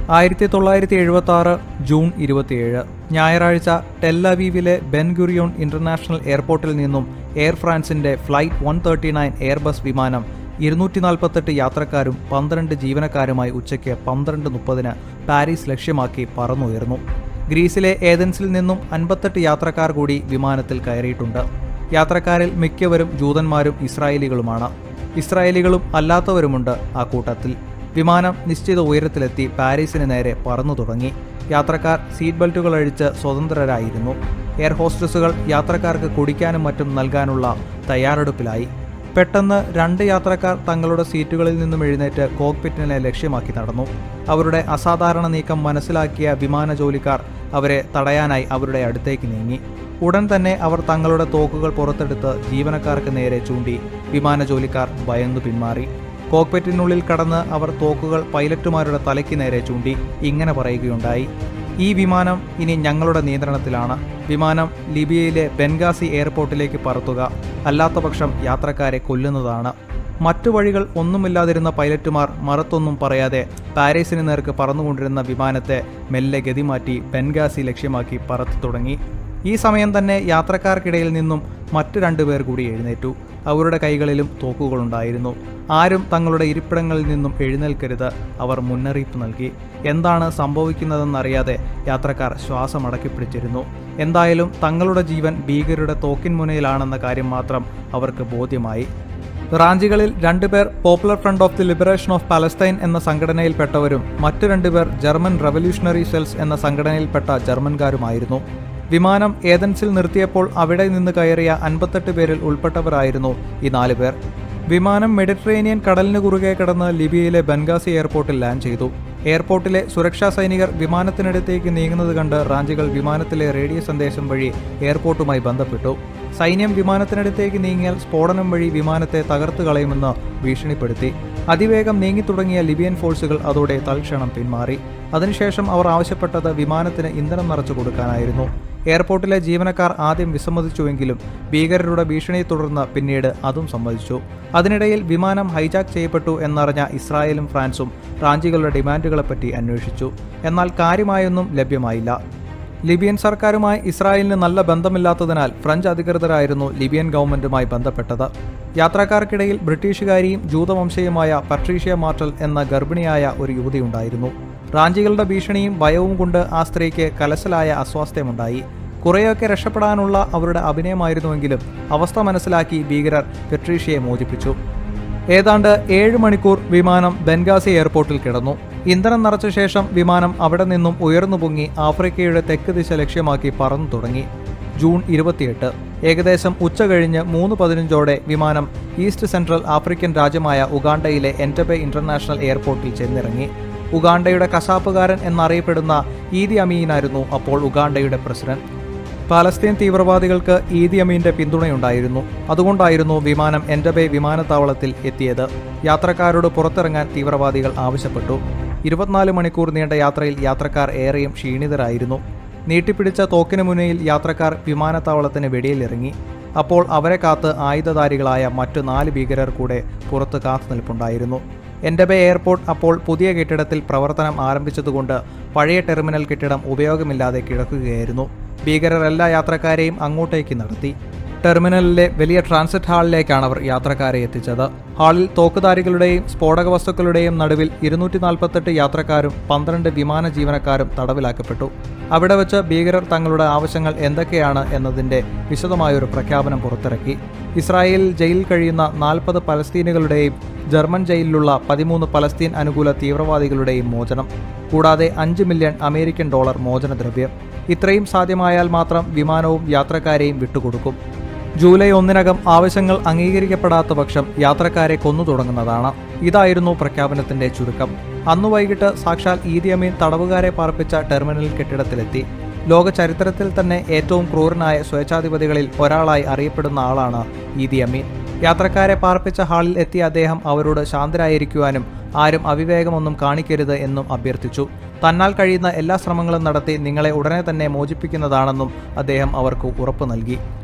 ആയിരത്തി തൊള്ളായിരത്തി എഴുപത്തി ആറ് ജൂൺ ഇരുപത്തിയേഴ് ഞായറാഴ്ച ടെല്ലവീവിലെ ബെൻഗുറിയോൺ ഇന്റർനാഷണൽ എയർപോർട്ടിൽ നിന്നും എയർ ഫ്രാൻസിന്റെ flight one thirty nine Airbus വിമാനം ഇരുന്നൂറ്റി നാൽപ്പത്തെട്ട് യാത്രക്കാരും പന്ത്രണ്ട് ജീവനക്കാരുമായി ഉച്ചയ്ക്ക് പന്ത്രണ്ട് മുപ്പതിന് പാരീസ് ലക്ഷ്യമാക്കി പറന്നുയർന്നു ഗ്രീസിലെ ഏതൻസിൽ നിന്നും അൻപത്തെട്ട് യാത്രക്കാർ കൂടി വിമാനത്തിൽ കയറിയിട്ടുണ്ട് യാത്രക്കാരിൽ മിക്കവരും ജൂതന്മാരും ഇസ്രായേലികളുമാണ് ഇസ്രായേലികളും അല്ലാത്തവരുമുണ്ട് ആ കൂട്ടത്തിൽ വിമാനം നിശ്ചിത ഉയരത്തിലെത്തി പാരീസിന് നേരെ പറന്നു തുടങ്ങി യാത്രക്കാർ സീറ്റ് ബെൽറ്റുകൾ അഴിച്ച് സ്വതന്ത്രരായിരുന്നു എയർ ഹോസ്റ്റസുകൾ യാത്രക്കാർക്ക് കുടിക്കാനും മറ്റും നൽകാനുള്ള തയ്യാറെടുപ്പിലായി പെട്ടെന്ന് രണ്ട് യാത്രക്കാർ തങ്ങളുടെ സീറ്റുകളിൽ നിന്നും എഴുന്നേറ്റ് കോക്പിറ്റിനെ ലക്ഷ്യമാക്കി നടന്നു അവരുടെ അസാധാരണ നീക്കം മനസ്സിലാക്കിയ വിമാന ജോലിക്കാർ അവരെ തടയാനായി അവരുടെ അടുത്തേക്ക് നീങ്ങി ഉടൻ തന്നെ അവർ തങ്ങളുടെ തോക്കുകൾ പുറത്തെടുത്ത് ജീവനക്കാർക്ക് നേരെ ചൂണ്ടി വിമാന ജോലിക്കാർ ഭയന്നു പിന്മാറി കോക്പെറ്റിനുള്ളിൽ കടന്ന് അവർ തോക്കുകൾ പൈലറ്റുമാരുടെ തലയ്ക്ക് നേരെ ചൂണ്ടി ഇങ്ങനെ പറയുകയുണ്ടായി ഈ വിമാനം ഇനി ഞങ്ങളുടെ നിയന്ത്രണത്തിലാണ് വിമാനം ലിബിയയിലെ ബെൻഗാസി എയർപോർട്ടിലേക്ക് പറത്തുക അല്ലാത്തപക്ഷം യാത്രക്കാരെ കൊല്ലുന്നതാണ് മറ്റു വഴികൾ ഒന്നുമില്ലാതിരുന്ന പൈലറ്റുമാർ മറത്തൊന്നും പറയാതെ പാരീസിന് നേർക്ക് പറന്നുകൊണ്ടിരുന്ന വിമാനത്തെ മെല്ലെ ഗതിമാറ്റി ബെൻഗാസി ലക്ഷ്യമാക്കി പറത്തു തുടങ്ങി ഈ സമയം തന്നെ യാത്രക്കാർക്കിടയിൽ നിന്നും മറ്റു രണ്ടുപേർ കൂടി എഴുന്നേറ്റു അവരുടെ കൈകളിലും തോക്കുകളുണ്ടായിരുന്നു ആരും തങ്ങളുടെ ഇരിപ്പിടങ്ങളിൽ നിന്നും എഴുന്നേൽക്കരുത് അവർ മുന്നറിയിപ്പ് നൽകി എന്താണ് സംഭവിക്കുന്നതെന്നറിയാതെ യാത്രക്കാർ ശ്വാസം അടക്കിപ്പിടിച്ചിരുന്നു എന്തായാലും തങ്ങളുടെ ജീവൻ ഭീകരരുടെ തോക്കിൻ മുനയിലാണെന്ന കാര്യം മാത്രം അവർക്ക് ബോധ്യമായി റാഞ്ചികളിൽ രണ്ടുപേർ popular front of the liberation of Palestine എന്ന സംഘടനയിൽപ്പെട്ടവരും മറ്റു രണ്ടുപേർ ജർമ്മൻ റവല്യൂഷണറി സെൽസ് എന്ന സംഘടനയിൽപ്പെട്ട ജർമ്മൻകാരുമായിരുന്നു വിമാനം ഏതൻസിൽ നിർത്തിയപ്പോൾ അവിടെ നിന്ന് കയറിയ അൻപത്തെട്ട് പേരിൽ ഉൾപ്പെട്ടവരായിരുന്നു ഈ നാല് പേർ വിമാനം മെഡിറ്ററേനിയൻ കടലിന് കുറുകെ കടന്ന് ലിബിയയിലെ ബൻഗാസി എയർപോർട്ടിൽ ലാൻഡ് ചെയ്തു എയർപോർട്ടിലെ സുരക്ഷാ സൈനികർ വിമാനത്തിനടുത്തേക്ക് നീങ്ങുന്നത് കണ്ട് റാഞ്ചികൾ വിമാനത്തിലെ റേഡിയോ സന്ദേശം വഴി എയർപോർട്ടുമായി ബന്ധപ്പെട്ടു സൈന്യം വിമാനത്തിനടുത്തേക്ക് നീങ്ങിയാൽ സ്ഫോടനം വഴി വിമാനത്തെ തകർത്തു കളയുമെന്ന് ഭീഷണിപ്പെടുത്തി അതിവേഗം നീങ്ങിത്തുടങ്ങിയ ലിബിയൻ ഫോഴ്സുകൾ അതോടെ തൽക്ഷണം പിന്മാറി അതിനുശേഷം അവർ ആവശ്യപ്പെട്ടത് വിമാനത്തിന് ഇന്ധനം നിറച്ചു കൊടുക്കാനായിരുന്നു എയർപോർട്ടിലെ ജീവനക്കാർ ആദ്യം വിസമ്മതിച്ചുവെങ്കിലും ഭീകരരുടെ ഭീഷണിയെ തുടർന്ന് പിന്നീട് അതും സമ്മതിച്ചു അതിനിടയിൽ വിമാനം ഹൈജാക്ക് ചെയ്യപ്പെട്ടു എന്നറിഞ്ഞ ഇസ്രായേലും ഫ്രാൻസും റാഞ്ചികളുടെ ഡിമാൻഡുകളെപ്പറ്റി അന്വേഷിച്ചു എന്നാൽ കാര്യമായൊന്നും ലഭ്യമായില്ല ലിബിയൻ സർക്കാരുമായി ഇസ്രായേലിന് നല്ല ബന്ധമില്ലാത്തതിനാൽ ഫ്രഞ്ച് അധികൃതരായിരുന്നു ലിബിയൻ ഗവൺമെന്റുമായി ബന്ധപ്പെട്ടത് യാത്രക്കാർക്കിടയിൽ ബ്രിട്ടീഷുകാരിയും ജൂതവംശീയമായ പട്രീഷ്യ മാർട്ടൽ എന്ന ഗർഭിണിയായ ഒരു യുവതിയുണ്ടായിരുന്നു റാഞ്ചികളുടെ ഭീഷണിയും ഭയവും കൊണ്ട് ആ സ്ത്രീക്ക് കലശലായ അസ്വാസ്ഥ്യമുണ്ടായി കുറേയൊക്കെ രക്ഷപ്പെടാനുള്ള അവരുടെ അഭിനയമായിരുന്നുവെങ്കിലും അവസ്ഥ മനസ്സിലാക്കി ഭീകരർ പെട്രീഷ്യയെ മോചിപ്പിച്ചു ഏതാണ്ട് ഏഴ് മണിക്കൂർ വിമാനം ബെൻഗാസി എയർപോർട്ടിൽ കിടന്നു ഇന്ധനം നിറച്ച ശേഷം വിമാനം അവിടെ നിന്നും ഉയർന്നു പൊങ്ങി ആഫ്രിക്കയുടെ തെക്ക് ദിശ ലക്ഷ്യമാക്കി പറന്നു തുടങ്ങി ജൂൺ ഇരുപത്തിയെട്ട് ഏകദേശം ഉച്ച കഴിഞ്ഞ് മൂന്ന് പതിനഞ്ചോടെ വിമാനം ഈസ്റ്റ് സെൻട്രൽ ആഫ്രിക്കൻ രാജ്യമായ ഉഗാണ്ടയിലെ എൻറ്റബെ ഇന്റർനാഷണൽ എയർപോർട്ടിൽ ചെന്നിറങ്ങി ഉഗാണ്ടയുടെ കശാപ്പുകാരൻ എന്നറിയപ്പെടുന്ന ഈദി അമീനായിരുന്നു അപ്പോൾ ഉഗാണ്ടയുടെ പ്രസിഡന്റ് പാലസ്തീൻ തീവ്രവാദികൾക്ക് ഈദി അമീന്റെ പിന്തുണയുണ്ടായിരുന്നു അതുകൊണ്ടായിരുന്നു വിമാനം എൻഡബെ വിമാനത്താവളത്തിൽ എത്തിയത് യാത്രക്കാരോട് പുറത്തിറങ്ങാൻ തീവ്രവാദികൾ ആവശ്യപ്പെട്ടു ഇരുപത്തിനാല് മണിക്കൂർ നീണ്ട യാത്രയിൽ യാത്രക്കാർ ഏറെയും ക്ഷീണിതരായിരുന്നു നീട്ടിപ്പിടിച്ച തോക്കിന് മുന്നിൽ യാത്രക്കാർ വിമാനത്താവളത്തിന് വെടിയിലിറങ്ങി അപ്പോൾ അവരെ കാത്ത് ആയുധധാരികളായ മറ്റു നാല് ഭീകരർ കൂടെ പുറത്ത് കാത്തു നിൽപ്പുണ്ടായിരുന്നു എൻഡബെ എയർപോർട്ട് അപ്പോൾ പുതിയ കെട്ടിടത്തിൽ പ്രവർത്തനം ആരംഭിച്ചതുകൊണ്ട് പഴയ ടെർമിനൽ കെട്ടിടം ഉപയോഗമില്ലാതെ കിടക്കുകയായിരുന്നു ഭീകരർ എല്ലാ യാത്രക്കാരെയും അങ്ങോട്ടേക്ക് നടത്തി ടെർമിനലിലെ വലിയ ട്രാൻസിറ്റ് ഹാളിലേക്കാണ് അവർ യാത്രക്കാരെ എത്തിച്ചത് ഹാളിൽ തോക്കുധാരികളുടെയും സ്ഫോടക വസ്തുക്കളുടെയും നടുവിൽ ഇരുന്നൂറ്റി നാൽപ്പത്തെട്ട് യാത്രക്കാരും പന്ത്രണ്ട് വിമാന ജീവനക്കാരും തടവിലാക്കപ്പെട്ടു അവിടെ വെച്ച് ഭീകരർ തങ്ങളുടെ ആവശ്യങ്ങൾ എന്തൊക്കെയാണ് എന്നതിന്റെ വിശദമായൊരു പ്രഖ്യാപനം പുറത്തിറക്കി ഇസ്രായേലിൽ ജയിലിൽ കഴിയുന്ന നാൽപ്പത് പലസ്തീനുകളുടെയും ജർമ്മൻ ജയിലിലുള്ള പതിമൂന്ന് പലസ്തീൻ അനുകൂല തീവ്രവാദികളുടെയും മോചനം കൂടാതെ അഞ്ച് മില്യൺ അമേരിക്കൻ ഡോളർ മോചനദ്രവ്യം ഇത്രയും സാധ്യമായാൽ മാത്രം വിമാനവും യാത്രക്കാരെയും വിട്ടുകൊടുക്കും ജൂലൈ ഒന്നിനകം ആവശ്യങ്ങൾ അംഗീകരിക്കപ്പെടാത്ത പക്ഷം യാത്രക്കാരെ കൊന്നു തുടങ്ങുന്നതാണ് ഇതായിരുന്നു പ്രഖ്യാപനത്തിന്റെ ചുരുക്കം അന്നു വൈകിട്ട് സാക്ഷാൽ ഈദി അമീൻ തടവുകാരെ പാർപ്പിച്ച ടെർമിനൽ കെട്ടിടത്തിലെത്തി ലോക ചരിത്രത്തിൽ തന്നെ ഏറ്റവും ക്രൂരനായ സ്വേച്ഛാധിപതികളിൽ ഒരാളായി അറിയപ്പെടുന്ന ആളാണ് ഈദി അമീൻ യാത്രക്കാരെ പാർപ്പിച്ച ഹാളിൽ എത്തിയ അദ്ദേഹം അവരോട് ശാന്തരായിരിക്കുവാനും ആരും അവിവേകമൊന്നും കാണിക്കരുത് എന്നും അഭ്യർത്ഥിച്ചു തന്നാൽ കഴിയുന്ന എല്ലാ ശ്രമങ്ങളും നടത്തി നിങ്ങളെ ഉടനെ തന്നെ മോചിപ്പിക്കുന്നതാണെന്നും അദ്ദേഹം അവർക്ക് ഉറപ്പു നൽകി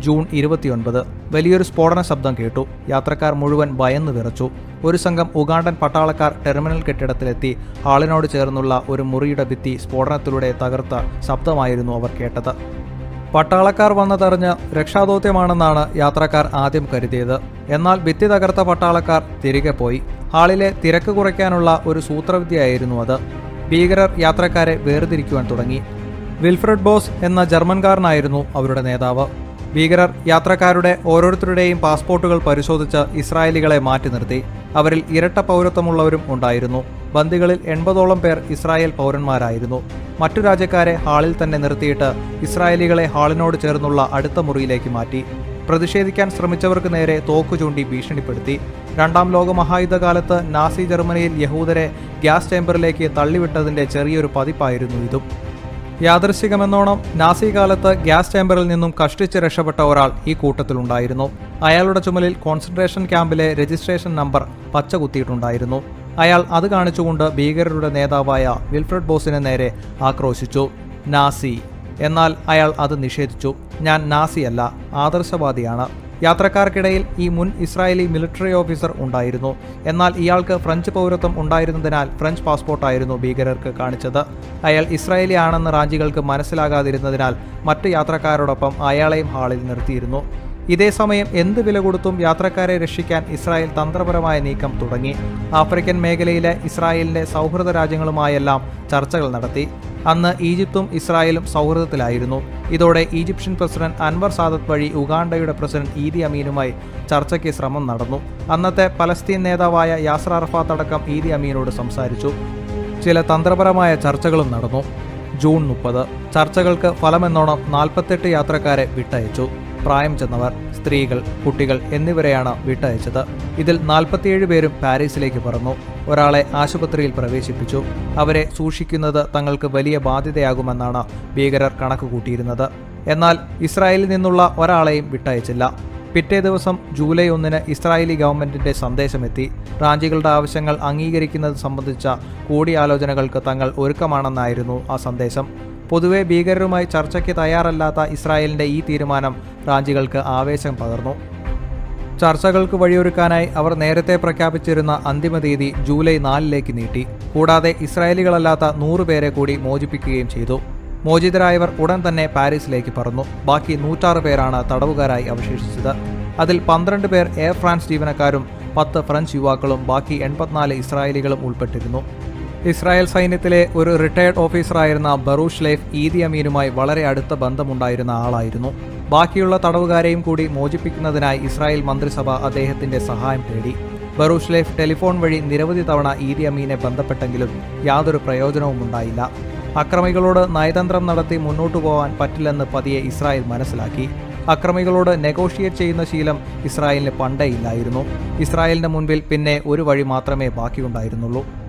ജൂൺ ഇരുപത്തിയൊൻപത് വലിയൊരു സ്ഫോടന ശബ്ദം കേട്ടു യാത്രക്കാർ മുഴുവൻ ഭയന്ന് വിറച്ചു ഒരു സംഘം ഉഗാണ്ടൻ പട്ടാളക്കാർ ടെർമിനൽ കെട്ടിടത്തിലെത്തി ഹാളിനോട് ചേർന്നുള്ള ഒരു മുറിയുടെ ഭിത്തി സ്ഫോടനത്തിലൂടെ തകർത്ത ശബ്ദമായിരുന്നു അവർ കേട്ടത് പട്ടാളക്കാർ വന്നതറിഞ്ഞ് രക്ഷാദൗത്യമാണെന്നാണ് യാത്രക്കാർ ആദ്യം കരുതിയത് എന്നാൽ ഭിത്തി തകർത്ത പട്ടാളക്കാർ തിരികെ പോയി ഹാളിലെ തിരക്ക് കുറയ്ക്കാനുള്ള ഒരു സൂത്രവിദ്യയായിരുന്നു അത് ഭീകരർ യാത്രക്കാരെ വേർതിരിക്കുവാൻ തുടങ്ങി വിൽഫ്രഡ് ബോസ് എന്ന ജർമ്മൻകാരനായിരുന്നു അവരുടെ നേതാവ് ഭീകരർ യാത്രക്കാരുടെ ഓരോരുത്തരുടെയും പാസ്പോർട്ടുകൾ പരിശോധിച്ച് ഇസ്രായേലികളെ മാറ്റി നിർത്തി അവരിൽ ഇരട്ട പൗരത്വമുള്ളവരും ഉണ്ടായിരുന്നു ബന്ദികളിൽ എൺപതോളം പേർ ഇസ്രായേൽ പൗരന്മാരായിരുന്നു മറ്റു രാജ്യക്കാരെ ഹാളിൽ തന്നെ നിർത്തിയിട്ട് ഇസ്രായേലികളെ ഹാളിനോട് ചേർന്നുള്ള അടുത്ത മുറിയിലേക്ക് മാറ്റി പ്രതിഷേധിക്കാൻ ശ്രമിച്ചവർക്ക് നേരെ തോക്കു ചൂണ്ടി ഭീഷണിപ്പെടുത്തി രണ്ടാം ലോക മഹായുദ്ധകാലത്ത് നാസി ജർമ്മനിയിൽ യഹൂദരെ ഗ്യാസ് ചേംബറിലേക്ക് തള്ളിവിട്ടതിന്റെ ചെറിയൊരു പതിപ്പായിരുന്നു ഇതും യാദൃശികമെന്നോണം നാസി കാലത്ത് ഗ്യാസ് ചേംബറിൽ നിന്നും കഷ്ടിച്ച് രക്ഷപ്പെട്ട ഒരാൾ ഈ കൂട്ടത്തിലുണ്ടായിരുന്നു അയാളുടെ ചുമലിൽ കോൺസെൻട്രേഷൻ ക്യാമ്പിലെ രജിസ്ട്രേഷൻ നമ്പർ പച്ച കുത്തിയിട്ടുണ്ടായിരുന്നു അയാൾ അത് കാണിച്ചുകൊണ്ട് ഭീകരരുടെ നേതാവായ വിൽഫ്രഡ് ബോസിന് നേരെ ആക്രോശിച്ചു നാസി എന്നാൽ അയാൾ അത് നിഷേധിച്ചു ഞാൻ നാസിയല്ല ആദർശവാദിയാണ് യാത്രക്കാർക്കിടയിൽ ഈ മുൻ ഇസ്രായേലി മിലിറ്ററി ഓഫീസർ ഉണ്ടായിരുന്നു എന്നാൽ ഇയാൾക്ക് ഫ്രഞ്ച് പൗരത്വം ഉണ്ടായിരുന്നതിനാൽ ഫ്രഞ്ച് പാസ്പോർട്ടായിരുന്നു ഭീകരർക്ക് കാണിച്ചത് അയാൾ ഇസ്രായേലി ആണെന്ന് റാഞ്ചികൾക്ക് മനസ്സിലാകാതിരുന്നതിനാൽ മറ്റ് യാത്രക്കാരോടൊപ്പം അയാളെയും ഹാളിൽ നിർത്തിയിരുന്നു ഇതേ സമയം എന്ത് വില കൊടുത്തും യാത്രക്കാരെ രക്ഷിക്കാൻ ഇസ്രായേൽ തന്ത്രപരമായ നീക്കം തുടങ്ങി ആഫ്രിക്കൻ മേഖലയിലെ ഇസ്രായേലിന്റെ സൗഹൃദ രാജ്യങ്ങളുമായെല്ലാം ചർച്ചകൾ നടത്തി അന്ന് ഈജിപ്തും ഇസ്രായേലും സൗഹൃദത്തിലായിരുന്നു ഇതോടെ ഈജിപ്ഷ്യൻ പ്രസിഡന്റ് അൻവർ സാദത്ത് വഴി ഉഗാണ്ടയുടെ പ്രസിഡന്റ് ഈദി അമീനുമായി ചർച്ചയ്ക്ക് ശ്രമം നടന്നു അന്നത്തെ പലസ്തീൻ നേതാവായ യാസർ അറഫാത്ത് അടക്കം ഈദി അമീനോട് സംസാരിച്ചു ചില തന്ത്രപരമായ ചർച്ചകളും നടന്നു ജൂൺ മുപ്പത് ചർച്ചകൾക്ക് ഫലമെന്നോണം നാൽപ്പത്തെട്ട് യാത്രക്കാരെ വിട്ടയച്ചു പ്രായം ചെന്നവർ സ്ത്രീകൾ കുട്ടികൾ എന്നിവരെയാണ് വിട്ടയച്ചത് ഇതിൽ നാൽപ്പത്തിയേഴ് പേരും പാരീസിലേക്ക് പറന്നു ഒരാളെ ആശുപത്രിയിൽ പ്രവേശിപ്പിച്ചു അവരെ സൂക്ഷിക്കുന്നത് തങ്ങൾക്ക് വലിയ ബാധ്യതയാകുമെന്നാണ് ഭീകരർ കണക്കുകൂട്ടിയിരുന്നത് എന്നാൽ ഇസ്രായേലിൽ നിന്നുള്ള ഒരാളെയും വിട്ടയച്ചില്ല പിറ്റേ ദിവസം ജൂലൈ ഒന്നിന് ഇസ്രായേലി ഗവൺമെന്റിന്റെ സന്ദേശമെത്തി റാഞ്ചികളുടെ ആവശ്യങ്ങൾ അംഗീകരിക്കുന്നത് സംബന്ധിച്ച കൂടിയാലോചനകൾക്ക് തങ്ങൾ ഒരുക്കമാണെന്നായിരുന്നു ആ സന്ദേശം പൊതുവെ ഭീകരരുമായി ചർച്ചയ്ക്ക് തയ്യാറല്ലാത്ത ഇസ്രായേലിന്റെ ഈ തീരുമാനം റാഞ്ചികൾക്ക് ആവേശം പകർന്നു ചർച്ചകൾക്ക് വഴിയൊരുക്കാനായി അവർ നേരത്തെ പ്രഖ്യാപിച്ചിരുന്ന അന്തിമ തീയതി ജൂലൈ നാലിലേക്ക് നീട്ടി കൂടാതെ ഇസ്രായേലികളല്ലാത്ത നൂറ് പേരെ കൂടി മോചിപ്പിക്കുകയും ചെയ്തു മോചിതരായവർ ഉടൻ തന്നെ പാരീസിലേക്ക് പറന്നു ബാക്കി നൂറ്റാറ് പേരാണ് തടവുകാരായി അവശേഷിച്ചത് അതിൽ പന്ത്രണ്ട് പേർ എയർ ഫ്രാൻസ് ജീവനക്കാരും പത്ത് ഫ്രഞ്ച് യുവാക്കളും ബാക്കി എൺപത്തിനാല് ഇസ്രായേലികളും ഉൾപ്പെട്ടിരുന്നു ഇസ്രായേൽ സൈന്യത്തിലെ ഒരു റിട്ടയർഡ് ഓഫീസറായിരുന്ന ബറൂഷ് ലേഫ് ഈദി അമീനുമായി വളരെ അടുത്ത ബന്ധമുണ്ടായിരുന്ന ആളായിരുന്നു ബാക്കിയുള്ള തടവുകാരെയും കൂടി മോചിപ്പിക്കുന്നതിനായി ഇസ്രായേൽ മന്ത്രിസഭ അദ്ദേഹത്തിന്റെ സഹായം തേടി ബറൂഷ് ലേഫ് ടെലിഫോൺ വഴി നിരവധി തവണ ഈദി അമീനെ ബന്ധപ്പെട്ടെങ്കിലും യാതൊരു പ്രയോജനവും ഉണ്ടായില്ല അക്രമികളോട് നയതന്ത്രം നടത്തി മുന്നോട്ടു പോകാൻ പറ്റില്ലെന്ന് പതിയെ ഇസ്രായേൽ മനസ്സിലാക്കി അക്രമികളോട് നെഗോഷിയേറ്റ് ചെയ്യുന്ന ശീലം ഇസ്രായേലിന് പണ്ടേ ഇല്ലായിരുന്നു ഇസ്രായേലിന് മുൻപിൽ പിന്നെ ഒരു വഴി മാത്രമേ ബാക്കിയുണ്ടായിരുന്നുള്ളൂ